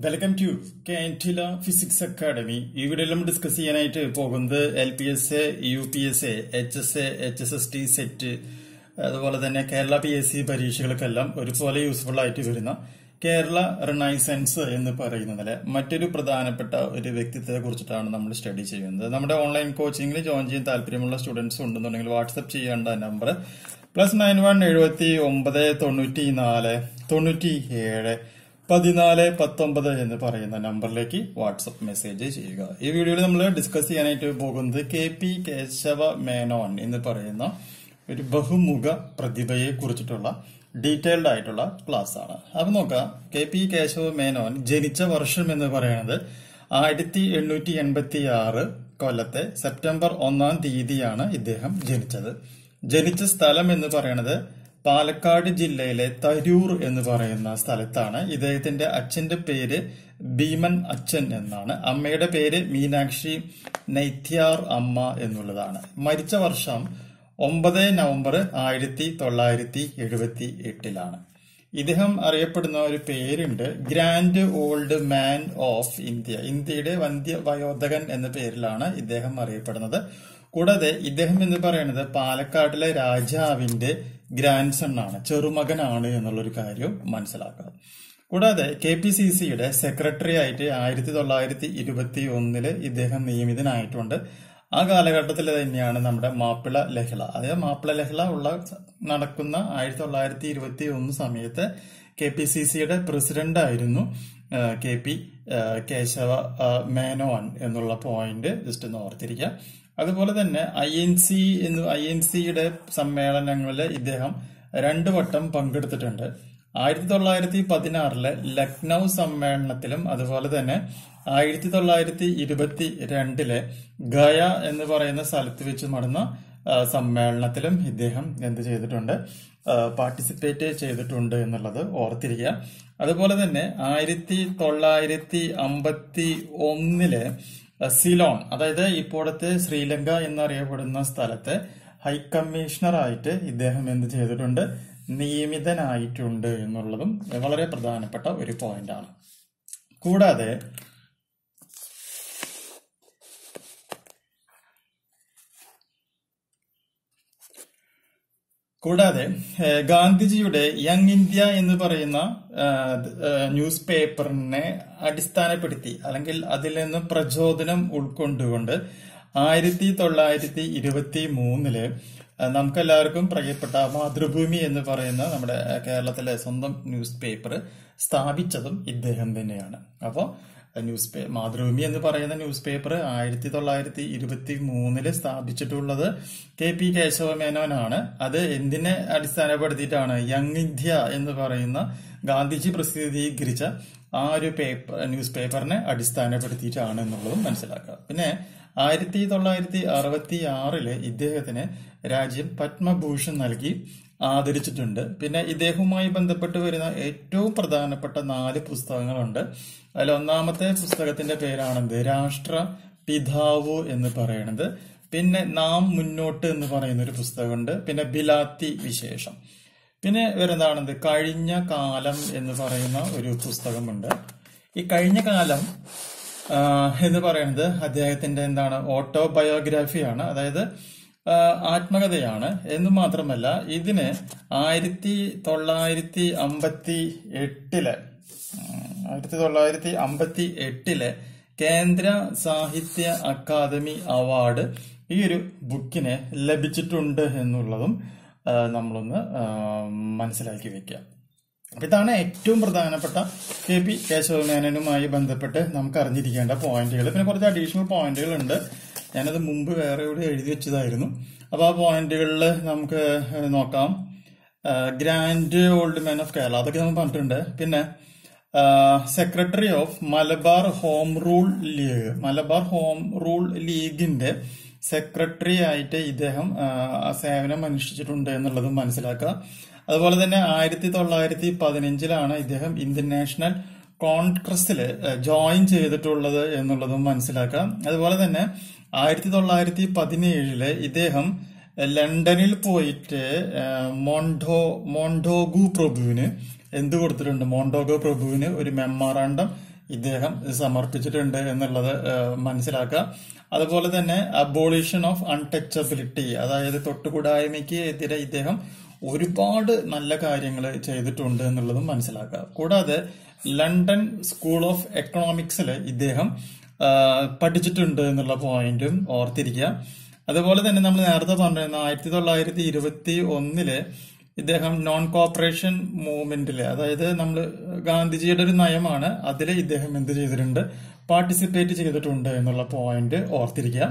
welcome to Kantila physics academy ഈ വീഡിയോയിൽ നമ്മൾ ഡിസ്കസ് ചെയ്യാനായിട്ട് പോകുന്നത് L P S A U P S A H S A H S S T SET അതുപോലെ തന്നെ കേരള പി എസ് സി പരീക്ഷകൾക്കെല്ലാം ഒരുപോലെ യൂസ്ഫുൾ ആയിട്ട് വരുന്ന കേരള റിനൈസൻസ് എന്ന് പറയുന്നതിലെ മറ്റൊരു പ്രധാനപ്പെട്ട ഒരു വ്യക്തിത്വത്തെ കുറിച്ചിട്ടാണ് നമ്മൾ സ്റ്റഡി ചെയ്യുന്നത് നമ്മുടെ ഓൺലൈൻ കോച്ചിങ്ങിൽ ജോയിൻ ചെയ്യാൻ താല്പര്യമുള്ള സ്റ്റുഡൻസ് ഉണ്ടെന്നുണ്ടെങ്കിൽ വാട്സപ്പ് ചെയ്യേണ്ട നമ്പർ പ്ലസ് നയൻ വൺ എഴുപത്തി ഒമ്പത് തൊണ്ണൂറ്റി നാല് തൊണ്ണൂറ്റി ഏഴ് പതിനാല് പത്തൊമ്പത് എന്ന് പറയുന്ന നമ്പറിലേക്ക് വാട്സപ്പ് മെസ്സേജ് ചെയ്യുക ഈ വീഡിയോയിൽ നമ്മൾ ഡിസ്കസ് ചെയ്യാനായിട്ട് പോകുന്നത് കെ പി കേശവ മേനോൻ എന്ന് പറയുന്ന ഒരു ബഹുമുഖ പ്രതിഭയെ കുറിച്ചിട്ടുള്ള ഡീറ്റെയിൽഡ് ആയിട്ടുള്ള ക്ലാസ് ആണ് അപ്പൊ നോക്കാം കെ പി കേശവ മേനോൻ ജനിച്ച വർഷം എന്ന് പറയുന്നത് ആയിരത്തി എണ്ണൂറ്റി എൺപത്തി ആറ് കൊല്ലത്തെ സെപ്റ്റംബർ ഒന്നാം തീയതിയാണ് ഇദ്ദേഹം ജനിച്ചത് ജനിച്ച സ്ഥലം എന്ന് പറയുന്നത് പാലക്കാട് ജില്ലയിലെ തരൂർ എന്ന് പറയുന്ന സ്ഥലത്താണ് ഇദ്ദേഹത്തിന്റെ അച്ഛന്റെ പേര് ഭീമൻ അച്ഛൻ എന്നാണ് അമ്മയുടെ പേര് മീനാക്ഷി നൈത്യാർ അമ്മ എന്നുള്ളതാണ് മരിച്ച വർഷം ഒമ്പത് നവംബർ ആയിരത്തി തൊള്ളായിരത്തി എഴുപത്തി എട്ടിലാണ് ഇദ്ദേഹം അറിയപ്പെടുന്ന ഒരു പേരുണ്ട് grand old man of India ഇന്ത്യയുടെ വന്ധ്യ വയോധകൻ എന്ന പേരിലാണ് ഇദ്ദേഹം അറിയപ്പെടുന്നത് കൂടാതെ ഇദ്ദേഹം എന്ന് പറയുന്നത് പാലക്കാട്ടിലെ രാജാവിന്റെ ഗ്രാൻഡ് സൺ ആണ് ചെറുമകനാണ് എന്നുള്ളൊരു കാര്യം മനസ്സിലാക്കുക കൂടാതെ കെ പി സി സിയുടെ സെക്രട്ടറി ആയിട്ട് ആയിരത്തി തൊള്ളായിരത്തി ഇരുപത്തി ഒന്നില് ഇദ്ദേഹം നിയമിതനായിട്ടുണ്ട് ആ കാലഘട്ടത്തിൽ തന്നെയാണ് നമ്മുടെ മാപ്പിള ലഹള അതായത് മാപ്പിള ലഹള ഉള്ള നടക്കുന്ന ആയിരത്തി തൊള്ളായിരത്തി ഇരുപത്തി ഒന്ന് സമയത്ത് കെ പി സി സിയുടെ പ്രസിഡന്റ് ആയിരുന്നു കെ പി കേശവ മേനോൻ എന്നുള്ള പോയിന്റ് ജസ്റ്റ് ഒന്ന് ഓർത്തിരിക്കുക അതുപോലെ തന്നെ ഐ എൻ സി എന്ന് ഐ എൻ സിയുടെ സമ്മേളനങ്ങളിൽ ഇദ്ദേഹം രണ്ടു വട്ടം പങ്കെടുത്തിട്ടുണ്ട് ആയിരത്തി തൊള്ളായിരത്തി പതിനാറിലെ ലക്നൗ സമ്മേളനത്തിലും അതുപോലെ തന്നെ ആയിരത്തി തൊള്ളായിരത്തി ഇരുപത്തി രണ്ടിലെ ഗയ എന്ന് പറയുന്ന സ്ഥലത്ത് വെച്ച് നടന്ന സമ്മേളനത്തിലും ഇദ്ദേഹം എന്ത് ചെയ്തിട്ടുണ്ട് പാർട്ടിസിപ്പേറ്റ് ചെയ്തിട്ടുണ്ട് എന്നുള്ളത് ഓർത്തിരിക്കുക അതുപോലെ തന്നെ ആയിരത്തി തൊള്ളായിരത്തി അമ്പത്തി ഒന്നിലെ സിലോൺ അതായത് ഇപ്പോഴത്തെ ശ്രീലങ്ക എന്നറിയപ്പെടുന്ന സ്ഥലത്തെ ഹൈക്കമ്മീഷണറായിട്ട് ഇദ്ദേഹം എന്ത് ചെയ്തിട്ടുണ്ട് നിയമിതനായിട്ടുണ്ട് എന്നുള്ളതും വളരെ പ്രധാനപ്പെട്ട ഒരു പോയിന്റാണ് കൂടാതെ കൂടാതെ ഗാന്ധിജിയുടെ യങ് ഇന്ത്യ എന്ന് പറയുന്ന ന്യൂസ് പേപ്പറിനെ അടിസ്ഥാനപ്പെടുത്തി അല്ലെങ്കിൽ അതിൽ നിന്ന് പ്രചോദനം ഉൾക്കൊണ്ടുകൊണ്ട് ആയിരത്തി തൊള്ളായിരത്തി ഇരുപത്തി മൂന്നില് നമുക്കെല്ലാവർക്കും പ്രിയപ്പെട്ട മാതൃഭൂമി എന്ന് പറയുന്ന നമ്മുടെ കേരളത്തിലെ സ്വന്തം ന്യൂസ് പേപ്പർ സ്ഥാപിച്ചതും ഇദ്ദേഹം തന്നെയാണ് അപ്പോൾ ന്യൂസ് പേ മാതൃഭൂമി എന്ന് പറയുന്ന ന്യൂസ് പേപ്പർ ആയിരത്തി തൊള്ളായിരത്തി ഇരുപത്തി മൂന്നില് സ്ഥാപിച്ചിട്ടുള്ളത് കെ പി കേശവമേനോനാണ് അത് എന്തിനെ അടിസ്ഥാനപ്പെടുത്തിയിട്ടാണ് യങ് ഇന്ത്യ എന്ന് പറയുന്ന ഗാന്ധിജി പ്രസിദ്ധീകരിച്ച ആ ഒരു പേപ്പർ ന്യൂസ് പേപ്പറിനെ അടിസ്ഥാനപ്പെടുത്തിയിട്ടാണ് എന്നുള്ളതും മനസ്സിലാക്കുക പിന്നെ ആയിരത്തി തൊള്ളായിരത്തി അറുപത്തി ആറില് ഇദ്ദേഹത്തിന് രാജ്യം പത്മഭൂഷൺ നൽകി ആദരിച്ചിട്ടുണ്ട് പിന്നെ ഇദ്ദേഹവുമായി ബന്ധപ്പെട്ട് വരുന്ന ഏറ്റവും പ്രധാനപ്പെട്ട നാല് പുസ്തകങ്ങളുണ്ട് അതിൽ ഒന്നാമത്തെ പുസ്തകത്തിന്റെ പേരാണെന്ത് രാഷ്ട്ര പിതാവ് എന്ന് പറയുന്നത് പിന്നെ നാം മുന്നോട്ട് എന്ന് പറയുന്ന ഒരു പുസ്തകമുണ്ട് പിന്നെ ബിലാത്തി വിശേഷം പിന്നെ വരുന്നതാണെന്ത് കഴിഞ്ഞ കാലം എന്ന് പറയുന്ന ഒരു പുസ്തകമുണ്ട് ഈ കഴിഞ്ഞ കാലം എന്ന് പറയുന്നത് അദ്ദേഹത്തിന്റെ എന്താണ് ഓട്ടോബയോഗ്രാഫിയാണ് അതായത് ആത്മകഥയാണ് എന്ന് മാത്രമല്ല ഇതിന് ആയിരത്തി തൊള്ളായിരത്തി അമ്പത്തി എട്ടിലെ ആയിരത്തി തൊള്ളായിരത്തി അമ്പത്തി എട്ടിലെ കേന്ദ്ര സാഹിത്യ അക്കാദമി അവാർഡ് ഈ ഒരു ബുക്കിന് ലഭിച്ചിട്ടുണ്ട് എന്നുള്ളതും നമ്മളൊന്ന് മനസ്സിലാക്കി വെക്കുക അപ്പൊ ഇതാണ് ഏറ്റവും പ്രധാനപ്പെട്ട കെ പി കേശവമേനനുമായി ബന്ധപ്പെട്ട് നമുക്ക് അറിഞ്ഞിരിക്കേണ്ട പോയിന്റുകൾ പിന്നെ കുറച്ച് അഡീഷണൽ പോയിന്റുകൾ ഉണ്ട് ഞാനത് മുമ്പ് വേറെ ഇവിടെ എഴുതി വെച്ചതായിരുന്നു അപ്പൊ ആ പോയിന്റുകളിൽ നമുക്ക് നോക്കാം grand old man of Kerala അതൊക്കെ നമ്മൾ പറഞ്ഞിട്ടുണ്ട് പിന്നെ secretary of Malabar home rule league Malabar home rule ലീഗിന്റെ സെക്രട്ടറി ആയിട്ട് ഇദ്ദേഹം സേവനം അനുഷ്ഠിച്ചിട്ടുണ്ട് എന്നുള്ളതും മനസ്സിലാക്കുക അതുപോലെ തന്നെ ആയിരത്തി തൊള്ളായിരത്തി പതിനഞ്ചിലാണ് ഇദ്ദേഹം ഇന്ത്യൻ നാഷണൽ കോൺഗ്രസിൽ ജോയിൻ ചെയ്തിട്ടുള്ളത് എന്നുള്ളതും മനസ്സിലാക്കാം അതുപോലെ തന്നെ ആയിരത്തി തൊള്ളായിരത്തി പതിനേഴില് ഇദ്ദേഹം ലണ്ടനിൽ പോയിട്ട് മോണ്ടോ മോണ്ടോഗു പ്രഭുവിന് എന്ത് കൊടുത്തിട്ടുണ്ട് മോണ്ടോഗോ പ്രഭുവിന് ഒരു മെമ്മോറാണ്ടം ഇദ്ദേഹം സമർപ്പിച്ചിട്ടുണ്ട് എന്നുള്ളത് ഏഹ്, മനസ്സിലാക്കുക അതുപോലെ തന്നെ അബോളിഷൻ ഓഫ് അൺടച്ചബിലിറ്റി അതായത് തൊട്ടുകൂടായ്മയ്ക്ക് എതിരെ ഇദ്ദേഹം ഒരുപാട് നല്ല കാര്യങ്ങൾ ചെയ്തിട്ടുണ്ട് എന്നുള്ളതും മനസ്സിലാക്കുക കൂടാതെ ലണ്ടൻ സ്കൂൾ ഓഫ് എക്കണോമിക്സിൽ ഇദ്ദേഹം ആ, പഠിച്ചിട്ടുണ്ട് എന്നുള്ള പോയിന്റും ഓർത്തിരിക്കുക അതുപോലെ തന്നെ നമ്മൾ നേരത്തെ പറഞ്ഞിരുന്ന ആയിരത്തി തൊള്ളായിരത്തി ഇരുപത്തി ഒന്നില് ഇദ്ദേഹം നോൺ കോപ്പറേഷൻ മൂവ്മെന്റില് അതായത് നമ്മൾ ഗാന്ധിജിയുടെ ഒരു നയമാണ് അതിൽ ഇദ്ദേഹം എന്ത് ചെയ്തിട്ടുണ്ട് പാർട്ടിസിപ്പേറ്റ് ചെയ്തിട്ടുണ്ട് എന്നുള്ള പോയിന്റ് ഓർത്തിരിക്കുക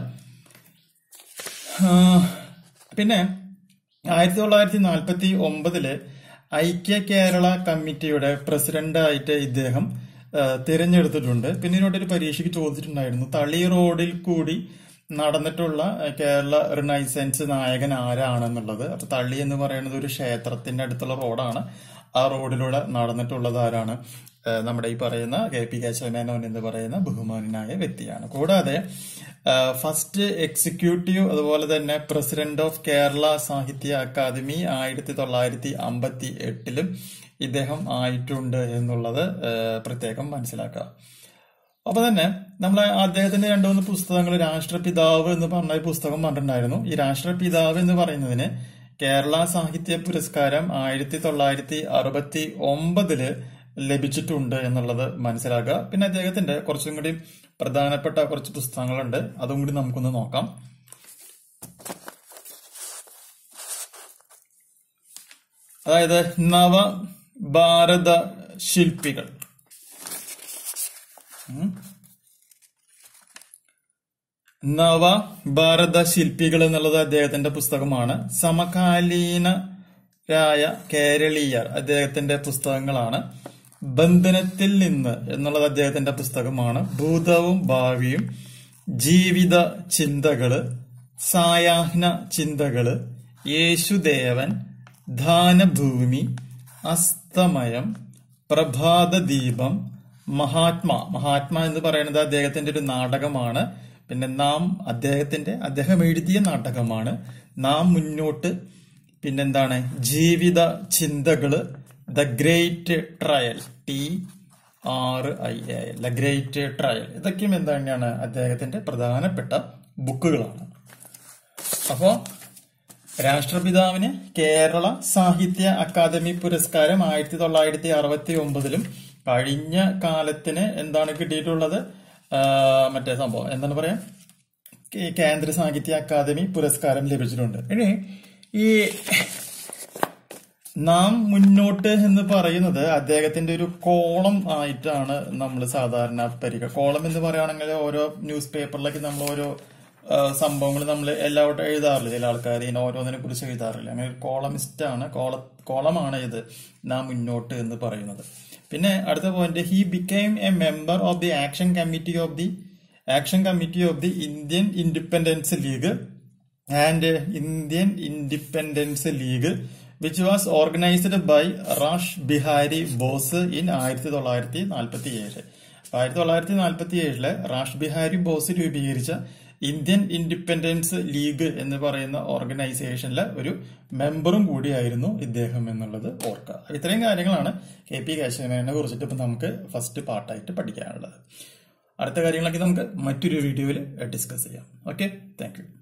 ആ, പിന്നെ ആയിരത്തി തൊള്ളായിരത്തി നാൽപ്പത്തി ഒമ്പതില് ഐക്യ കേരള കമ്മിറ്റിയുടെ പ്രസിഡന്റായിട്ട് ഇദ്ദേഹം ആ, തിരഞ്ഞെടുത്തിട്ടുണ്ട് പിന്നീട് ഒരു പരീക്ഷയ്ക്ക് ചോദിച്ചിട്ടുണ്ടായിരുന്നു തളി റോഡിൽ കൂടി നടന്നിട്ടുള്ള ആ, കേരള റിനൈസൻസ് നായകൻ ആരാണെന്നുള്ളത് അപ്പൊ തള്ളി എന്ന് പറയുന്നത് ഒരു ക്ഷേത്രത്തിന്റെ അടുത്തുള്ള റോഡാണ് ആ റോഡിലൂടെ നടന്നിട്ടുള്ളത് ആരാണ് ആ, നമ്മുടെ ഈ പറയുന്ന കെ പി കേശവമേനോൻ എന്ന് പറയുന്ന ബഹുമാനായ വ്യക്തിയാണ് കൂടാതെ ഫസ്റ്റ് എക്സിക്യൂട്ടീവ് അതുപോലെ തന്നെ പ്രസിഡന്റ് ഓഫ് കേരള സാഹിത്യ അക്കാദമി ആയിരത്തി തൊള്ളായിരത്തി അമ്പത്തി എട്ടിലും ഇദ്ദേഹം ആയിട്ടുണ്ട് എന്നുള്ളത് ആ, പ്രത്യേകം മനസ്സിലാക്കുക അപ്പൊ തന്നെ നമ്മൾ അദ്ദേഹത്തിന്റെ രണ്ടു മൂന്ന് പുസ്തകങ്ങൾ രാഷ്ട്രപിതാവ് എന്ന് പറഞ്ഞ ഒരു പുസ്തകം പറഞ്ഞിട്ടുണ്ടായിരുന്നു ഈ രാഷ്ട്രപിതാവ് എന്ന് പറയുന്നതിന് കേരള സാഹിത്യ പുരസ്കാരം ആയിരത്തി തൊള്ളായിരത്തി അറുപത്തി ഒമ്പതില് ലഭിച്ചിട്ടുണ്ട് എന്നുള്ളത് മനസ്സിലാക്കുക പിന്നെ അദ്ദേഹത്തിന്റെ കുറച്ചും കൂടി പ്രധാനപ്പെട്ട കുറച്ച് പുസ്തകങ്ങളുണ്ട് അതും കൂടി നമുക്കൊന്ന് നോക്കാം അതായത് നവ ഭാരത ശില്പികൾ നവ ഭാരത ശില്പികൾ എന്നുള്ളത് അദ്ദേഹത്തിന്റെ പുസ്തകമാണ് സമകാലീനരായ കേരളീയർ അദ്ദേഹത്തിന്റെ പുസ്തകങ്ങളാണ് ബന്ധനത്തിൽ നിന്ന് എന്നുള്ളത് അദ്ദേഹത്തിന്റെ പുസ്തകമാണ് ഭൂതവും ഭാവിയും ജീവിത ചിന്തകള് സായാഹ്ന ചിന്തകള് യേശുദേവൻ ധാനഭൂമി അസ്തമയം പ്രഭാത ദീപം മഹാത്മാ മഹാത്മാ എന്ന് പറയുന്നത് അദ്ദേഹത്തിന്റെ ഒരു നാടകമാണ് പിന്നെ നാം അദ്ദേഹത്തിന്റെ അദ്ദേഹം എഴുതിയ നാടകമാണ് നാം മുന്നോട്ട് പിന്നെന്താണ് ജീവിത ചിന്തകള് the great trial T R I A the great trial ഇതൊക്കെയും എന്ത് തന്നെയാണ് അദ്ദേഹത്തിന്റെ പ്രധാനപ്പെട്ട ബുക്കുകളാണ് അപ്പോ രാഷ്ട്രപിതാവിന് കേരള സാഹിത്യ അക്കാദമി പുരസ്കാരം ആയിരത്തി തൊള്ളായിരത്തി അറുപത്തി ഒമ്പതിലും കഴിഞ്ഞ കാലത്തിന് എന്താണ് കിട്ടിയിട്ടുള്ളത് ആ, മറ്റേ സംഭവം എന്താണ് പറയാ കേ- കേന്ദ്ര സാഹിത്യ അക്കാദമി പുരസ്കാരം ലഭിച്ചിട്ടുണ്ട് ഇനി ഈ നാം മുന്നോട്ട് എന്ന് പറയുന്നത് അദ്ദേഹത്തിന്റെ ഒരു കോളം ആയിട്ടാണ് നമ്മൾ സാധാരണ പരിഗ കോളം എന്ന് പറയുകയാണെങ്കിൽ ഓരോ ന്യൂസ് പേപ്പറിലൊക്കെ നമ്മൾ ഓരോ സംഭവങ്ങൾ നമ്മൾ എല്ലാവരും എഴുതാറില്ല ചില ആൾക്കാർ ഇങ്ങനെ ഓരോന്നിനെ കുറിച്ച് എഴുതാറില്ല അങ്ങനെ ഒരു കോളമിസ്റ്റ് ആണ് കോള കോളമാണ് ഇത് നാം മുന്നോട്ട് എന്ന് പറയുന്നത് പിന്നെ അടുത്ത point he became a member of the action committee of the action committee of the Indian independence league and Indian independence league which was organised by Rash Behari Bose in ആയിരത്തി തൊള്ളായിരത്തി നാൽപ്പത്തി ഏഴ് ആയിരത്തി തൊള്ളായിരത്തി നാൽപ്പത്തി ഏഴിലെ റാഷ് ബിഹാരി ബോസ് രൂപീകരിച്ച ഇന്ത്യൻ ഇൻഡിപെൻഡൻസ് ലീഗ് എന്ന് പറയുന്ന ഓർഗനൈസേഷനിലെ ഒരു മെമ്പറും കൂടിയായിരുന്നു ഇദ്ദേഹം എന്നുള്ളത് ഓർക്കുക ഇത്രയും കാര്യങ്ങളാണ് കെ പി കേശവനെ കുറിച്ചിട്ട് ഇപ്പം നമുക്ക് ഫസ്റ്റ് പാർട്ടായിട്ട് പഠിക്കാനുള്ളത് അടുത്ത കാര്യങ്ങളൊക്കെ നമുക്ക് മറ്റൊരു വീഡിയോയിൽ ഡിസ്കസ് ചെയ്യാം ഓക്കെ താങ്ക് യു